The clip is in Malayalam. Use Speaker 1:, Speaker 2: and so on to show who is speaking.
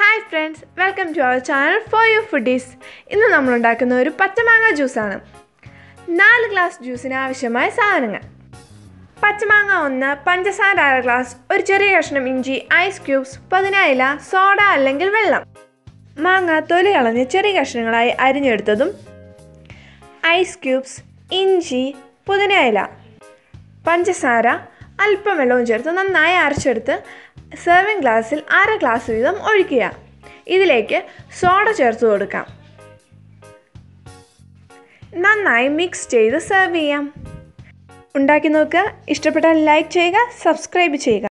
Speaker 1: hi friends welcome to our channel for you foodies ഇന്ന് നമ്മൾ ഉണ്ടാക്കുന്ന ഒരു പച്ചമാങ്ങ ജ്യൂസാണ് നാല് ഗ്ലാസ് ജ്യൂസിന് ആവശ്യമായ സാധനങ്ങൾ പച്ചമാങ്ങ ഒന്ന് പഞ്ചസാര അര ഗ്ലാസ് ഒരു ചെറിയ കഷ്ണം ഇഞ്ചി ഐസ് ക്യൂബ്സ് പതിനായില സോഡ അല്ലെങ്കിൽ വെള്ളം മാങ്ങ തൊലി കളഞ്ഞ് ചെറിയ കഷ്ണങ്ങളായി അരിഞ്ഞെടുത്തതും ഐസ് ക്യൂബ്സ് ഇഞ്ചി പുതിനയില പഞ്ചസാര അല്പം വെള്ളവും ചേർത്ത് നന്നായി അരച്ചെടുത്ത് സെർവിങ് ഗ്ലാസ്സിൽ അര ഗ്ലാസ് വീതം ഒഴിക്കുക ഇതിലേക്ക് സോഡ ചേർത്ത് കൊടുക്കാം നന്നായി മിക്സ് ചെയ്ത് സെർവ് ചെയ്യാം ഉണ്ടാക്കി നോക്കുക ഇഷ്ടപ്പെട്ടാൽ ലൈക്ക് ചെയ്യുക സബ്സ്ക്രൈബ് ചെയ്യുക